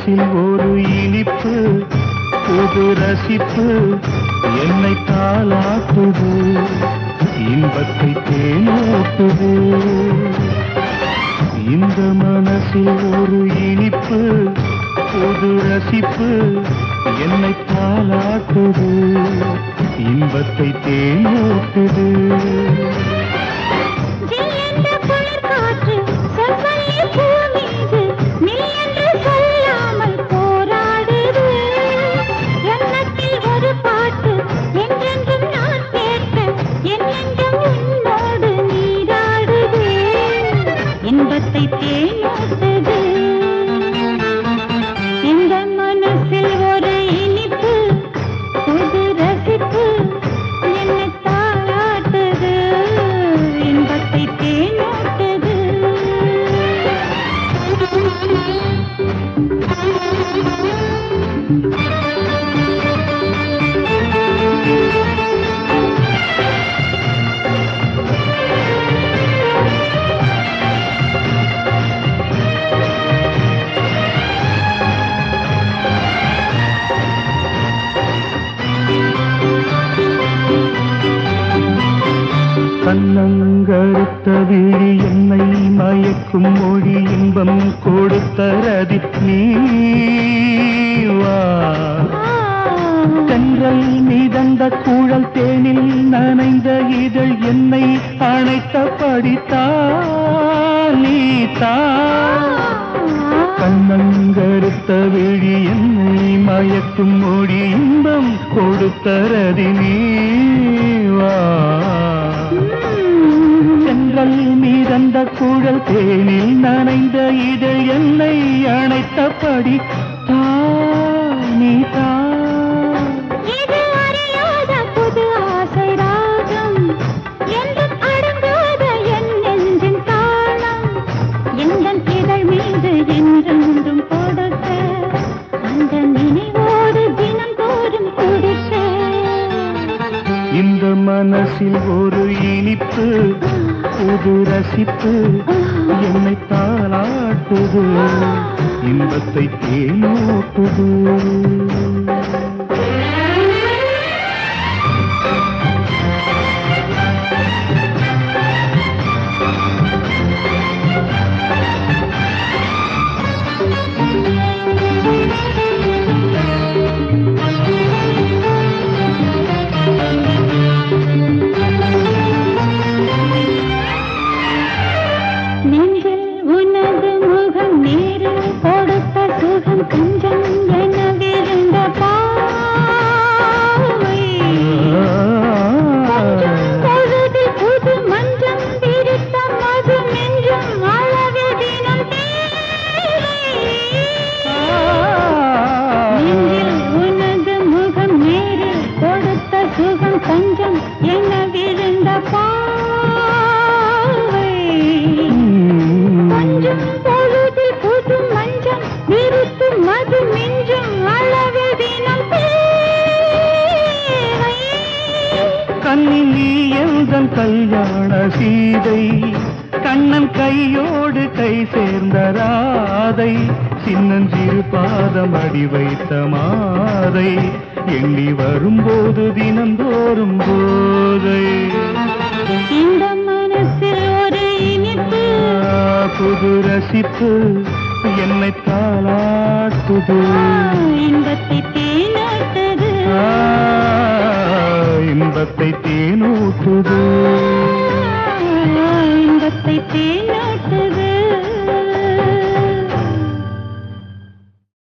மனசில் ஒரு இனிப்பு புது ரசிப்பு என்னை தாளாட்டுது இன்பத்தை தேனோட்டுது இந்த மனசில் ஒரு இனிப்பு புது ரசிப்பு என்னை தாளாட்டுது இன்பத்தை தேனோட்டுது ஜில்லென்ற குளிர் காற்று செவ்வல்லி பூ மீது நீ என்று சொல்லாமல் போராடுது எண்ணத்தில் ஒரு பாட்டு என்றென்றும் நான் கேட்க என்னென்றும் உன்னோடு நீராடுது இன்பத்தை தேனோட்டுது இந்த மனசில் ஒரு இனிப்பு புது ரசிப்பு என்னை தாளாட்டுது இன்பத்தை தேனோட்டுது கண்ணங்கருத்த விழி என்னை மயக்கும் மொழி இன்பம் கொடுத்தரதி நீவா தென்றல் மீதந்த கூழல் தேனில் நனைந்த இதழ் என்னை அணைத்த படித்தா நீதா கண்ணங்கருத்த விழி என்னை மயக்கும் மொழி இன்பம் கொடுத்தரதி நீவா சென்றல் மீதந்த குழல் தேனில் நனைந்த இதழ் என்னை அணைத்தபடி தா நீ தா இது அறியாத புது ஆசை ராகம் என்றும் அடங்காத என் நெஞ்சின் தாளம் எந்தன் இதழ் மீது என்றென்றும் கொடுக்க அந்த நினைவோடு தினம் தோறும் குடிக்க இந்த மனசில் ஒரு இனிப்பு புது ரசிப்பு என்னை தாளாட்டுது இன்பத்தை தேனோட்டுது நெஞ்சில் உனது முகம் நேரில் கொடுத்த சுகம் கஞ்சம் என விருந்த பாவை கொஞ்சம் பொழுது புது மஞ்சம் விரித்த மது நெஞ்சும் அளவில் தினம் தேவை நெஞ்சில் உனது முகம் நேரில் கொடுத்த சுகம் கஞ்சம் என விருந்த பாவை கொஞ்சம் பொழுதில் புது மஞ்சம் விருத்து மது மிஞ்சும் அளவில் தினம் தேவை கண்ணி நீ எந்தன் கல்யாண சீதை கண்ணன் கையோடு கை சேர்ந்த ராதை சின்னஞ்சிறு பாதம் அடி வைத்த மாதை எண்ணி வரும்போது தினந்தோறும் போதை இந்த மனசில் ஒரு இனிப்பு ஆ, புது ரசிப்பு என்னை தாளாட்டுது இன்பத்தை தேனாட்டது ஆ, இன்பத்தை தேனூட்டுது